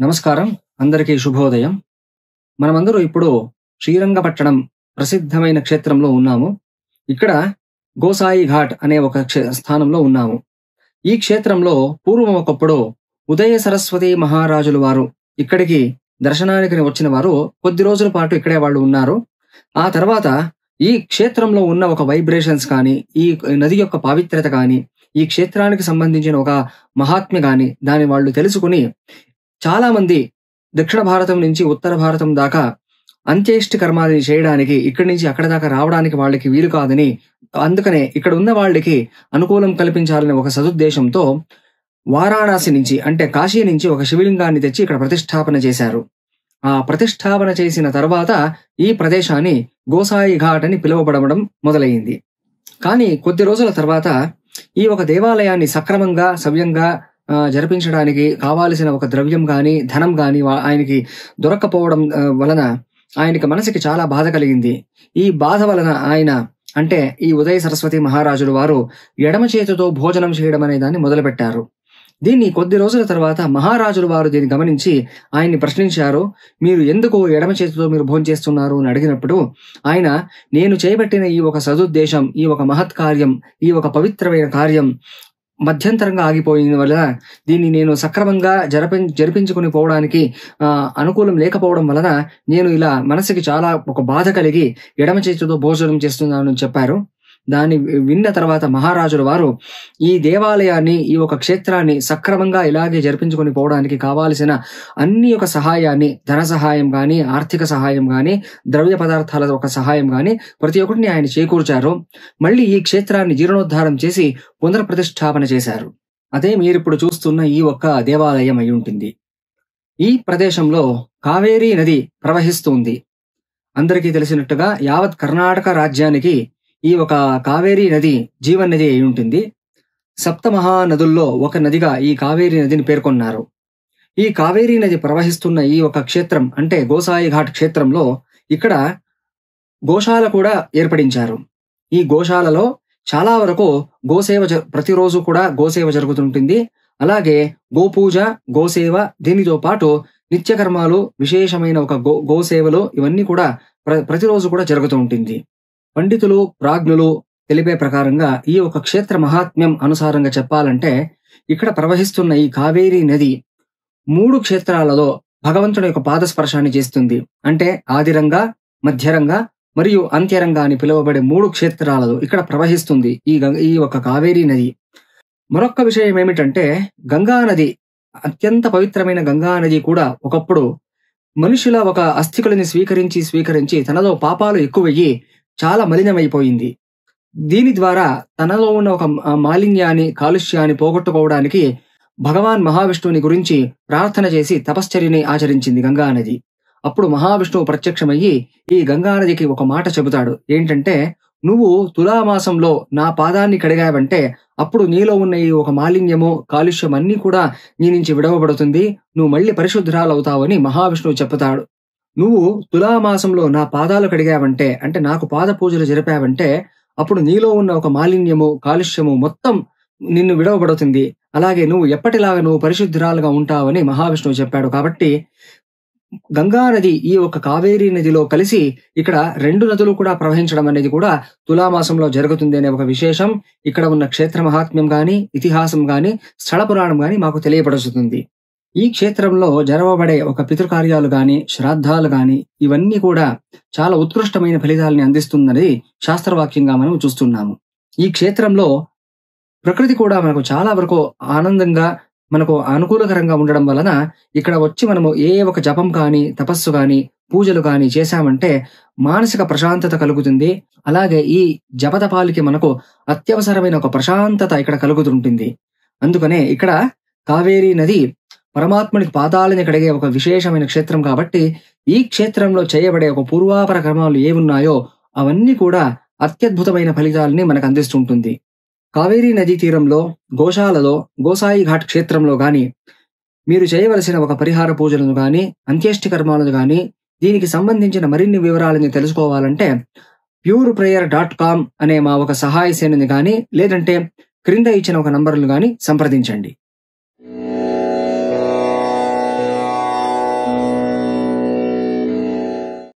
నమస్కారం అందరికీ శుభోదయం మనమందరూ ఇప్పుడు శ్రీరంగపట్టణం ప్రసిద్ధమైన క్షేత్రంలో ఉన్నాము ఇక్కడ గోసాయి ఘాట్ అనే ఒక క్షే- స్థానంలో ఉన్నాము ఈ క్షేత్రంలో పూర్వం ఒకప్పుడు ఉదయ సరస్వతి మహారాజులు వారు ఇక్కడికి దర్శనానికి వచ్చిన వారు కొద్ది రోజుల పాటు ఇక్కడే వాళ్ళు ఉన్నారు ఆ తర్వాత ఈ క్షేత్రంలో ఉన్న ఒక వైబ్రేషన్స్ కానీ ఈ నది యొక్క పావిత్రత కానీ ఈ క్షేత్రానికి సంబంధించిన ఒక మహాత్మ్య గాని దాని వాళ్ళు తెలుసుకుని చాలా మంది దక్షిణ భారతం నుంచి ఉత్తర భారతం దాకా అంత్యేష్టి కర్మాలని చేయడానికి ఇక్కడి నుంచి అక్కడ దాకా రావడానికి వాళ్ళకి వీలు కాదని అందుకనే ఇక్కడ ఉన్న వాళ్ళకి అనుకూలం కల్పించాలనే ఒక సదుద్దేశంతో వారాణసి నుంచి అంటే కాశీ నుంచి ఒక శివలింగాన్ని తెచ్చి ఇక్కడ ప్రతిష్టాపన చేశారు ఆ ప్రతిష్టాపన చేసిన తర్వాత ఈ ప్రదేశాన్ని గోసాయి ఘాట్ అని పిలువబడడం మొదలైంది కానీ కొద్ది రోజుల తర్వాత ఈ ఒక దేవాలయాన్ని సక్రమంగా సవ్యంగా ఆ, జరిపించడానికి కావాల్సిన ఒక ద్రవ్యం గాని ధనం గాని వా- ఆయనకి దొరక్కపోవడం ఆ, వలన ఆయనకి మనసుకి చాలా బాధ కలిగింది ఈ బాధ వలన ఆయన అంటే ఈ ఉదయ సరస్వతి మహారాజులు వారు ఎడమ చేతితో భోజనం చేయడం అనే దాన్ని మొదలుపెట్టారు దీన్ని కొద్ది రోజుల తర్వాత మహారాజులు వారు దీన్ని గమనించి ఆయన్ని ప్రశ్నించారు మీరు ఎందుకు ఎడమ చేతితో మీరు భోజనం చేస్తున్నారు అని అడిగినప్పుడు ఆయన నేను చేపట్టిన ఈ ఒక సదుద్దేశం ఈ ఒక మహత్ కార్యం ఈ ఒక పవిత్రమైన కార్యం మధ్యంతరంగా ఆగిపోయిన వల్ల దీన్ని నేను సక్రమంగా జరపి జరిపించుకుని పోవడానికి ఆ, అనుకూలం లేకపోవడం వలన నేను ఇలా మనసుకి చాలా ఒక బాధ కలిగి ఎడమ చేతితో భోజనం చేస్తున్నాను అని చెప్పారు దాన్ని వి- విన్న తర్వాత మహారాజుల వారు ఈ దేవాలయాన్ని ఈ ఒక క్షేత్రాన్ని సక్రమంగా ఇలాగే జరిపించుకొని పోవడానికి కావాల్సిన అన్ని ఒక సహాయాన్ని ధన సహాయం గాని ఆర్థిక సహాయం గాని ద్రవ్య పదార్థాల ఒక సహాయం గాని ప్రతి ఒక్కటిని ఆయన చేకూర్చారు మళ్ళీ ఈ క్షేత్రాన్ని జీర్ణోద్ధారం చేసి పునఃప్రతిష్ఠాపన చేశారు అదే మీరిప్పుడు చూస్తున్న ఈ ఒక్క దేవాలయం అయి ఉంటుంది ఈ ప్రదేశంలో కావేరీ నది ప్రవహిస్తుంది అందరికీ తెలిసినట్టుగా యావత్ కర్ణాటక రాజ్యానికి ఈ ఒక కావేరీ నది జీవనది అయి ఉంటుంది సప్త మహానదుల్లో ఒక నదిగా ఈ కావేరీ నదిని పేర్కొన్నారు ఈ కావేరీ నది ప్రవహిస్తున్న ఈ ఒక క్షేత్రం అంటే గోసాయి ఘాట్ క్షేత్రంలో ఇక్కడ గోశాల కూడా ఏర్పడించారు ఈ గోశాలలో చాలా వరకు గోసేవ జ- ప్రతిరోజు కూడా గోసేవ జరుగుతుంటుంది అలాగే గోపూజ గోసేవ దీనితో పాటు నిత్యకర్మాలు విశేషమైన ఒక గో గోసేవలు ఇవన్నీ కూడా ప్ర- ప్రతిరోజు కూడా జరుగుతూ ఉంటుంది పండితులు ప్రాజ్ఞులు తెలిపే ప్రకారంగా ఈ ఒక క్షేత్ర మహాత్మ్యం అనుసారంగా చెప్పాలంటే ఇక్కడ ప్రవహిస్తున్న ఈ కావేరీ నది మూడు క్షేత్రాలలో భగవంతుని యొక్క పాదస్పర్శాన్ని చేస్తుంది అంటే ఆదిరంగా మధ్యరంగా మరియు అంత్యరంగా అని పిలువబడే మూడు క్షేత్రాలలో ఇక్కడ ప్రవహిస్తుంది ఈ గంగ- ఈ ఒక కావేరీ నది మరొక్క విషయం ఏమిటంటే గంగా నది అత్యంత పవిత్రమైన గంగా నది కూడా ఒకప్పుడు మనుషుల ఒక అస్థికులని స్వీకరించి స్వీకరించి తనలో పాపాలు ఎక్కువయ్యి చాలా మలినమైపోయింది దీని ద్వారా తనలో ఉన్న ఒక ఆ, మాలిన్యాన్ని కాలుష్యాన్ని పోగొట్టుకోవడానికి భగవాన్ మహావిష్ణువుని గురించి ప్రార్థన చేసి తపశ్చర్యని ఆచరించింది గంగా నది అప్పుడు మహావిష్ణువు ప్రత్యక్షమయ్యి ఈ గంగా నదికి ఒక మాట చెబుతాడు ఏంటంటే నువ్వు తులామాసంలో నా పాదాన్ని కడిగావంటే అప్పుడు నీలో ఉన్న ఈ ఒక మాలిన్యము కాలుష్యం అన్నీ కూడా నీ నుంచి విడవబడుతుంది నువ్వు మళ్ళీ పరిశుద్ధరాలవుతావని మహావిష్ణువు చెప్తాడు నువ్వు తులామాసంలో నా పాదాలు కడిగావంటే అంటే నాకు పాద పూజలు జరిపావంటే అప్పుడు నీలో ఉన్న ఒక మాలిన్యము కాలుష్యము మొత్తం నిన్ను విడవబడుతుంది అలాగే నువ్వు ఎప్పటిలాగా నువ్వు పరిశుద్ధురాలుగా ఉంటావని మహావిష్ణువు చెప్పాడు కాబట్టి గంగా నది ఈ ఒక కావేరీ నదిలో కలిసి ఇక్కడ రెండు నదులు కూడా ప్రవహించడం అనేది కూడా తులామాసంలో జరుగుతుంది అనే ఒక విశేషం ఇక్కడ ఉన్న క్షేత్ర మహాత్మ్యం గాని ఇతిహాసం గాని స్థల పురాణం గాని మాకు తెలియపరుస్తుంది ఈ క్షేత్రంలో జరగబడే ఒక పితృకార్యాలు గాని శ్రాద్ధాలు గాని ఇవన్నీ కూడా చాలా ఉత్కృష్టమైన ఫలితాలని అందిస్తుందని శాస్త్రవాక్యంగా మనం చూస్తున్నాము ఈ క్షేత్రంలో ప్రకృతి కూడా మనకు చాలా వరకు ఆనందంగా మనకు అనుకూలకరంగా ఉండడం వలన ఇక్కడ వచ్చి మనము ఏ ఒక జపం కానీ తపస్సు కానీ పూజలు కానీ చేశామంటే మానసిక ప్రశాంతత కలుగుతుంది అలాగే ఈ జపతపాలికి మనకు అత్యవసరమైన ఒక ప్రశాంతత ఇక్కడ కలుగుతుంటుంది అందుకనే ఇక్కడ కావేరీ నది పరమాత్మునికి పాదాలని కడిగే ఒక విశేషమైన క్షేత్రం కాబట్టి ఈ క్షేత్రంలో చేయబడే ఒక పూర్వాపర కర్మాలు ఏమున్నాయో అవన్నీ కూడా అత్యద్భుతమైన ఫలితాలని మనకు అందిస్తుంటుంది కావేరీ నదీ తీరంలో గోశాలలో గోసాయి ఘాట్ క్షేత్రంలో గాని మీరు చేయవలసిన ఒక పరిహార పూజలను గాని అంత్యేష్టి కర్మాలను గాని దీనికి సంబంధించిన మరిన్ని వివరాలని తెలుసుకోవాలంటే ప్యూర్ ప్రేయర్ డాట్ కామ్ అనే మా ఒక సహాయ సేనని గాని లేదంటే క్రింద ఇచ్చిన ఒక నంబర్లు గాని సంప్రదించండి